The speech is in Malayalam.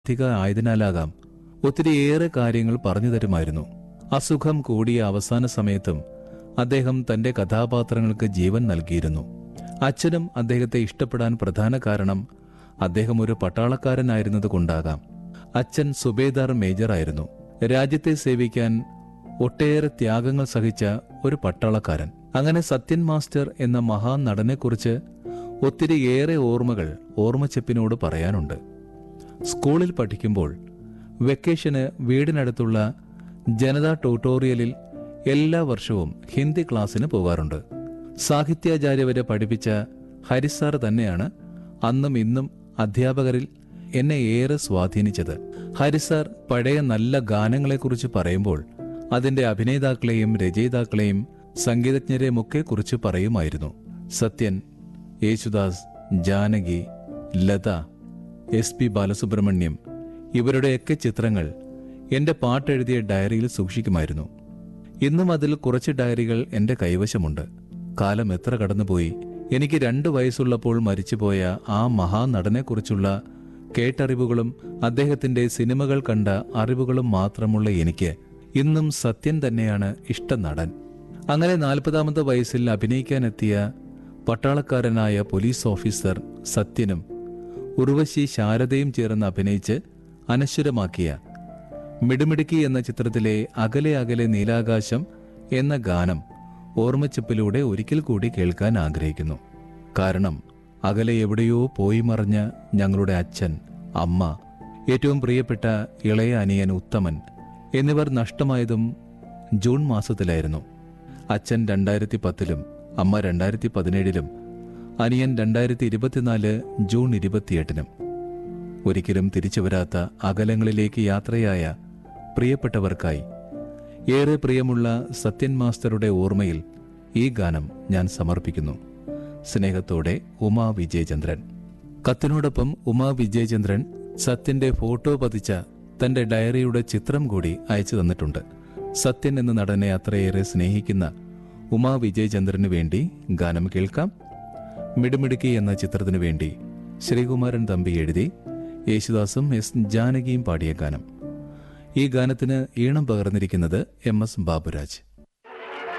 അധിക ആയതിനാലാകാം ഒത്തിരിയേറെ കാര്യങ്ങൾ പറഞ്ഞു തരുമായിരുന്നു അസുഖം കൂടിയ അവസാന സമയത്തും അദ്ദേഹം തന്റെ കഥാപാത്രങ്ങൾക്ക് ജീവൻ നൽകിയിരുന്നു അച്ഛനും അദ്ദേഹത്തെ ഇഷ്ടപ്പെടാൻ പ്രധാന കാരണം അദ്ദേഹം ഒരു പട്ടാളക്കാരനായിരുന്നത് കൊണ്ടാകാം അച്ഛൻ സുബേദാർ മേജറായിരുന്നു രാജ്യത്തെ സേവിക്കാൻ ഒട്ടേറെ ത്യാഗങ്ങൾ സഹിച്ച ഒരു പട്ടാളക്കാരൻ അങ്ങനെ സത്യൻ മാസ്റ്റർ എന്ന മഹാ നടനെക്കുറിച്ച് ഒത്തിരിയേറെ ഓർമ്മകൾ ഓർമ്മച്ചെപ്പിനോട് പറയാനുണ്ട് സ്കൂളിൽ പഠിക്കുമ്പോൾ വെക്കേഷന് വീടിനടുത്തുള്ള ജനതാ ട്യൂട്ടോറിയലിൽ എല്ലാ വർഷവും ഹിന്ദി ക്ലാസ്സിന് പോകാറുണ്ട് സാഹിത്യാചാര്യ വരെ പഠിപ്പിച്ച ഹരിസാർ തന്നെയാണ് അന്നും ഇന്നും അധ്യാപകരിൽ എന്നെ ഏറെ സ്വാധീനിച്ചത് ഹരിസാർ പഴയ നല്ല ഗാനങ്ങളെക്കുറിച്ച് പറയുമ്പോൾ അതിന്റെ അഭിനേതാക്കളെയും രചയിതാക്കളെയും സംഗീതജ്ഞരെയുമൊക്കെ കുറിച്ച് പറയുമായിരുന്നു സത്യൻ യേശുദാസ് ജാനകി ലത എസ് പി ബാലസുബ്രഹ്മണ്യം ഇവരുടെയൊക്കെ ചിത്രങ്ങൾ എന്റെ പാട്ടെഴുതിയ ഡയറിയിൽ സൂക്ഷിക്കുമായിരുന്നു ഇന്നും അതിൽ കുറച്ച് ഡയറികൾ എന്റെ കൈവശമുണ്ട് കാലം എത്ര കടന്നുപോയി എനിക്ക് രണ്ടു വയസ്സുള്ളപ്പോൾ മരിച്ചുപോയ ആ മഹാനടനെക്കുറിച്ചുള്ള കേട്ടറിവുകളും അദ്ദേഹത്തിന്റെ സിനിമകൾ കണ്ട അറിവുകളും മാത്രമുള്ള എനിക്ക് ഇന്നും സത്യൻ തന്നെയാണ് ഇഷ്ട നടൻ അങ്ങനെ നാൽപ്പതാമത്തെ വയസ്സിൽ അഭിനയിക്കാനെത്തിയ പട്ടാളക്കാരനായ പോലീസ് ഓഫീസർ സത്യനും ഉർവശി ശാരദയും ചേർന്ന് അഭിനയിച്ച് അനശ്വരമാക്കിയ മിടുമിടുക്കി എന്ന ചിത്രത്തിലെ അകലെ അകലെ നീലാകാശം എന്ന ഗാനം ഓർമ്മച്ചപ്പിലൂടെ ഒരിക്കൽ കൂടി കേൾക്കാൻ ആഗ്രഹിക്കുന്നു കാരണം അകലെ എവിടെയോ പോയി മറഞ്ഞ ഞങ്ങളുടെ അച്ഛൻ അമ്മ ഏറ്റവും പ്രിയപ്പെട്ട ഇളയ അനിയൻ ഉത്തമൻ എന്നിവർ നഷ്ടമായതും ജൂൺ മാസത്തിലായിരുന്നു അച്ഛൻ രണ്ടായിരത്തി പത്തിലും അമ്മ രണ്ടായിരത്തി പതിനേഴിലും അനിയൻ രണ്ടായിരത്തി ഇരുപത്തിനാല് ജൂൺ ഇരുപത്തിയെട്ടിനും ഒരിക്കലും തിരിച്ചു വരാത്ത അകലങ്ങളിലേക്ക് യാത്രയായ പ്രിയപ്പെട്ടവർക്കായി ഏറെ പ്രിയമുള്ള സത്യൻ മാസ്റ്ററുടെ ഓർമ്മയിൽ ഈ ഗാനം ഞാൻ സമർപ്പിക്കുന്നു സ്നേഹത്തോടെ ഉമാ വിജയചന്ദ്രൻ കത്തിനോടൊപ്പം ഉമാ വിജയചന്ദ്രൻ സത്യന്റെ ഫോട്ടോ പതിച്ച തന്റെ ഡയറിയുടെ ചിത്രം കൂടി അയച്ചു തന്നിട്ടുണ്ട് സത്യൻ എന്ന നടനെ അത്രയേറെ സ്നേഹിക്കുന്ന ഉമാ വിജയചന്ദ്രന് വേണ്ടി ഗാനം കേൾക്കാം മിടുമിടുക്കി എന്ന ചിത്രത്തിനു വേണ്ടി ശ്രീകുമാരൻ തമ്പി എഴുതി യേശുദാസും എസ് ജാനകിയും പാടിയ ഗാനം ഈ ഗാനത്തിന് ഈണം പകർന്നിരിക്കുന്നത് എം എസ് ബാബുരാജ്